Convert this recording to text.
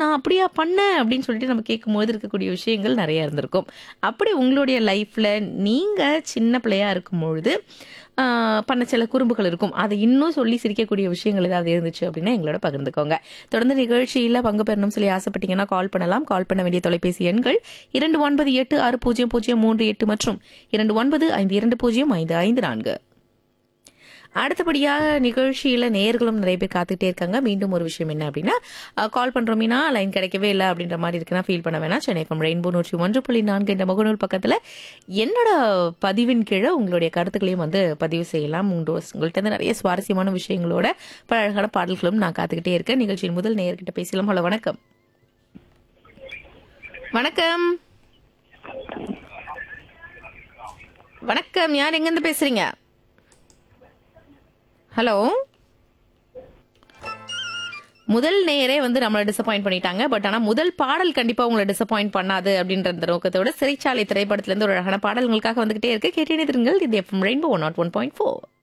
அப்படியா பண்ணேன் அப்படின்னு சொல்லிட்டு நம்ம கேட்கும்போது இருக்கக்கூடிய விஷயங்கள் நிறைய இருந்திருக்கும் அப்படி உங்களுடைய லைஃப்ல நீங்க சின்ன பிள்ளையா இருக்கும் பொழுது ஆஹ், பண்ண சில குறும்புகள் இருக்கும் அதை இன்னும் சொல்லி சிரிக்கக்கூடிய விஷயங்கள் ஏதாவது இருந்துச்சு அப்படின்னா எங்களோட பகிர்ந்துக்கோங்க தொடர்ந்து நிகழ்ச்சியில் பங்கு பெறணும் சொல்லி ஆசைப்பட்டீங்கன்னா கால் பண்ணலாம் கால் பண்ண வேண்டிய தொலைபேசி எண்கள் இரண்டு ஒன்பது எட்டு ஆறு பூஜ்ஜியம் பூஜ்ஜியம் மூன்று எட்டு மற்றும் இரண்டு ஒன்பது ஐந்து இரண்டு பூஜ்ஜியம் ஐந்து ஐந்து நான்கு அடுத்தபடியாக நிகழ்ச்சியில் நேர்களும் நிறைய பேர் காத்துக்கிட்டே இருக்காங்க மீண்டும் ஒரு விஷயம் என்ன அப்படின்னா கால் பண்ணுறோம்னா லைன் கிடைக்கவே இல்லை அப்படின்ற மாதிரி இருக்குன்னா ஃபீல் பண்ண வேணாம் சென்னை எஃப்எம் ரெயின்போ நூற்றி ஒன்று புள்ளி நான்கு என்ற முகநூல் பக்கத்தில் என்னோட பதிவின் கீழே உங்களுடைய கருத்துக்களையும் வந்து பதிவு செய்யலாம் உண்டு உங்கள்கிட்ட இருந்து நிறைய சுவாரஸ்யமான விஷயங்களோட பல அழகான பாடல்களும் நான் காத்துக்கிட்டே இருக்கேன் நிகழ்ச்சியின் முதல் நேர்கிட்ட பேசலாம் ஹலோ வணக்கம் வணக்கம் வணக்கம் யார் எங்கேருந்து பேசுறீங்க ஹலோ முதல் நேரே வந்து நம்மளை டிசப்பாயிண்ட் பண்ணிட்டாங்க பட் ஆனா முதல் பாடல் கண்டிப்பா உங்களை டிசப்பாயிண்ட் பண்ணாது அப்படின்ற அந்த நோக்கத்தோட சிறைச்சாலை திரைப்படத்துல இருந்து ஒரு அழகான பாடல் உங்களுக்காக வந்துகிட்டே இருக்கு கேட்டே திருங்கள் இது FM rainbow one nought one point four